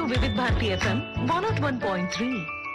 వివిధ Bharati FM one nought one point three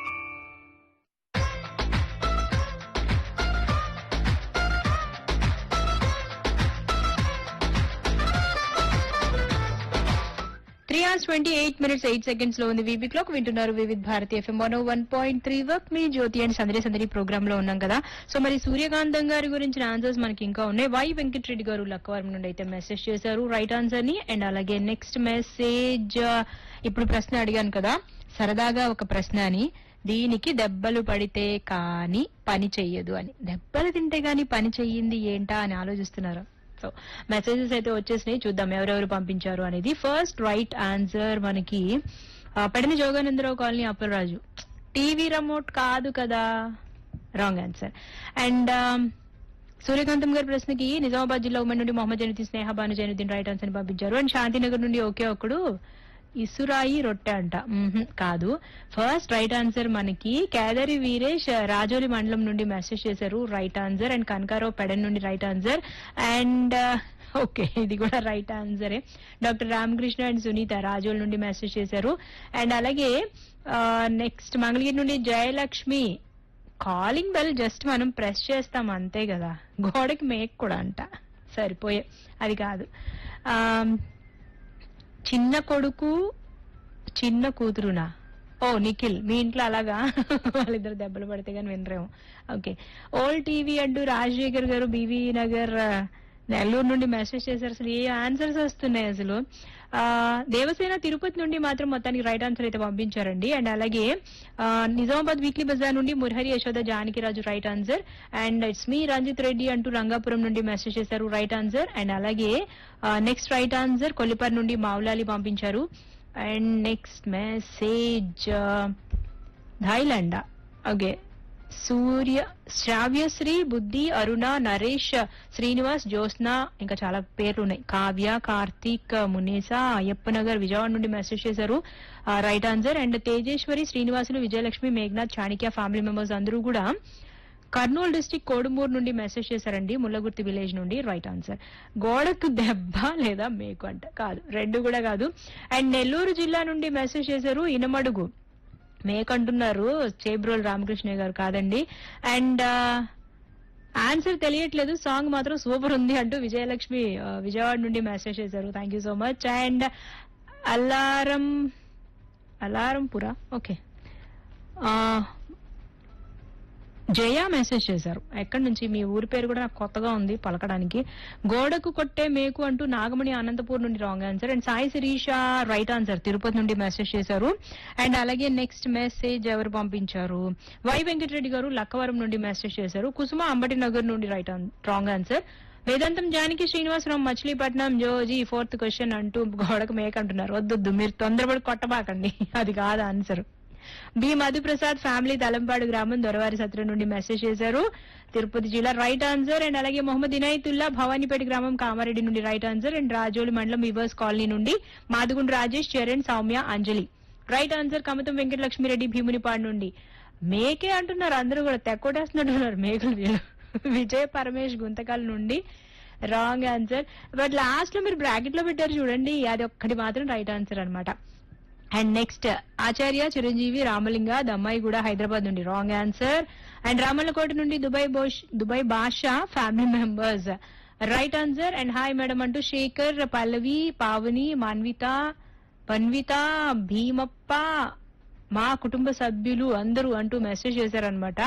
three hours twenty eight minutes eight seconds లో ఉంది VB clock వింటున్నారు Vividh Bharati FM one one point three వర్క్ మీ Jyothi and సందడి సందడి ప్రోగ్రామ్ లో ఉన్నాం కదా సో మరి సూర్యకాంతం గారి గురించిన ఆన్సర్స్ మనకి ఇంకా ఉన్నాయి వై వెంకటరెడ్డి గారు లక్కవరం నుండి అయితే మెసేజ్ చేశారు రైట్ ఆన్సర్ ని అండ్ అలాగే నెక్స్ట్ మెసేజ్ ఇప్పుడు ప్రశ్న అడిగాను కదా సరదాగా ఒక ప్రశ్న అని దీనికి దెబ్బలు పడితే కానీ పని చెయ్యదు అని దెబ్బలు తింటే గానీ పని చెయ్యింది ఏంటా అని ఆలోచిస్తున్నారు సో మెసేజెస్ అయితే వచ్చేసినాయి చూద్దాం ఎవరెవరు పంపించారు అనేది ఫస్ట్ రైట్ ఆన్సర్ మనకి ఆ, Pedana Joganandarao colony Appalaraju TV remote కాదు కదా రాంగ్ ఆన్సర్ అండ్ సూర్యకాంతం గారి ప్రశ్నకి నిజామాబాద్ జిల్లా ఉమ్మడి నుండి మొహమ్మద్ జైనుద్దీన్ స్నేహ భాను జైనుద్దీన్ రైట్ ఆన్సర్ ని పంపించారు అండ్ శాంతినగర్ నుండి ఒకే ఒకడు ఇసురాయి రొట్టె అంట మ్మ్హ్, కాదు ఫస్ట్ రైట్ ఆన్సర్ మనకి కేదరి వీరేష్ రాజోలి మండలం నుండి మెసేజ్ చేశారు right answer and Kanakarao Pedana నుండి రైట్ ఆన్సర్ అండ్ ఓకే ఇది కూడా రైట్ ఆన్సరే డాక్టర్ రామకృష్ణ అండ్ సునీత రాజోల్ నుండి మెసేజ్ చేశారు అండ్ అలాగే నెక్స్ట్ మంగళగిరి నుండి జయలక్ష్మి కాలింగ్ బెల్ జస్ట్ మనం ప్రెస్ చేస్తాం అంతే కదా గోడకి మేక్ కూడా అంట సరిపోయే అది కాదు ఆమ్, చిన్న కొడుకు చిన్న కూతురునా ఓ నిఖిల్ మీ ఇంట్లో అలాగా వాళ్ళిద్దరు దెబ్బలు పడితే కానీ వినరేమో ఓకే ఓల్డ్ టీవీ అంటూ రాజశేఖర్ గారు బీవీ నగర్ ఆ, నెల్లూరు నుండి మెసేజ్ చేశారు అసలు ఏ ఆన్సర్స్ వస్తున్నాయి అసలు ఆ, దేవసేన తిరుపతి నుండి మాత్రం మొత్తానికి రైట్ ఆన్సర్ అయితే పంపించారండి అండ్ అలాగే ఆ, నిజామాబాద్ వీక్లీ బజార్ నుండి Murahari Yashoda Janakiraju right answer and it's me Ranjith Reddy అంటూ రంగాపురం నుండి మెసేజ్ చేశారు రైట్ ఆన్సర్ అండ్ అలాగే నెక్స్ట్ రైట్ ఆన్సర్ కొల్లిపర్ నుండి మావులాలి పంపించారు and next message Thailand okay Surya Shravyasri Buddhi Aruna Naresh Srinivas Jyotsna ఇంకా చాలా పేర్లు ఉన్నాయి కావ్య కార్తీక్ మునేస అయ్యప్పనగర్ విజయవాడ నుండి మెసేజ్ చేశారు right answer and Tejeswari Srinivasulu Vijayalakshmi Meghanath Chanakya family members అందరూ కూడా కర్నూలు డిస్టిక్ కోడుమూరు నుండి మెసేజ్ చేశారండి ముల్లగుర్తి విలేజ్ నుండి రైట్ ఆన్సర్ గోడకు దెబ్బ లేదా మేకు అంట కాదు రెండు కూడా కాదు అండ్ నెల్లూరు జిల్లా నుండి మెసేజ్ చేశారు ఇనమడుగు మేక్ అంటున్నారు చేబ్రోల్ రామకృష్ణ గారు కాదండి అండ్ ఆన్సర్ తెలియట్లేదు సాంగ్ మాత్రం సూపర్ ఉంది అంటూ విజయలక్ష్మి ఆ, విజయవాడ నుండి మెసేజ్ చేశారు thank you so much and అలారం అలారం పురా ఓకే జయ మెసేజ్ చేశారు ఎక్కడి నుంచి మీ ఊరి పేరు కూడా నాకు కొత్తగా ఉంది పలకడానికి గోడకు కొట్టే మేకు అంటూ నాగమణి అనంతపూర్ నుండి wrong answer and Sai Sirisha right answer Tirupati నుండి మెసేజ్ చేశారు అండ్ అలాగే నెక్స్ట్ మెసేజ్ ఎవరు పంపించారు వై వెంకటరెడ్డి గారు లక్కవరం నుండి మెసేజ్ చేశారు కుసుమ అంబటి నగర్ నుండి right wrong answer Vedantam Janaki Srinivasarao Machilipatnam Joji fourth question అంటూ గోడకు మేక అంటున్నారు వద్దొద్దు మీరు తొందరపడి కొట్టబాకండి అది కాదు answer B Madhuprasad family Talampadu గ్రామం దొరవారి సత్రం నుండి మెసేజ్ చేశారు తిరుపతి జిల్లా రైట్ ఆన్సర్ అండ్ అలాగే మొహమ్మద్ ఇనాయతుల్లా భవానీపేట గ్రామం కామారెడ్డి నుండి రైట్ ఆన్సర్ అండ్ రాజోలి మండలం వివర్స్ కాలనీ నుండి మాదుగుండు రాజేష్ చరణ్ సౌమ్య అంజలి రైట్ ఆన్సర్ కమతం వెంకటలక్ష్మిరెడ్డి భీమునిపాడు నుండి మేకే అంటున్నారు అందరూ కూడా తెక్కొట్టేస్తున్నట్టున్నారు మేకలు వీళ్ళు విజయ్ పరమేష్ గుంతకల్ నుండి రాంగ్ ఆన్సర్ బట్ లాస్ట్ లో మీరు బ్రాకెట్ లో పెట్టారు చూడండి అది ఒక్కటి మాత్రం రైట్ ఆన్సర్ అన్నమాట అండ్ నెక్స్ట్ ఆచార్య చిరంజీవి రామలింగ దమ్మాయి కూడా హైదరాబాద్ నుండి రాంగ్ ఆన్సర్ అండ్ రామల్లకోట నుండి దుబాయ్ బోష్ Dubai Basha family members right answer and hi madam అంటూ శేఖర్ పల్లవి పావని మాన్విత పన్విత భీమప్ప మా కుటుంబ సభ్యులు అందరూ అంటూ మెసేజ్ చేశారనమాట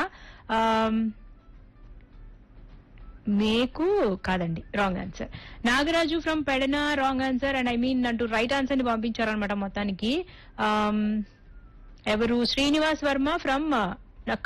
మేకు కాదండి wrong answer Nagaraju from Pedana wrong answer and I mean అంటూ రైట్ ఆన్సర్ ని పంపించారనమాట మొత్తానికి ఆమ్, ఎవరు శ్రీనివాస్ వర్మ ఫ్రమ్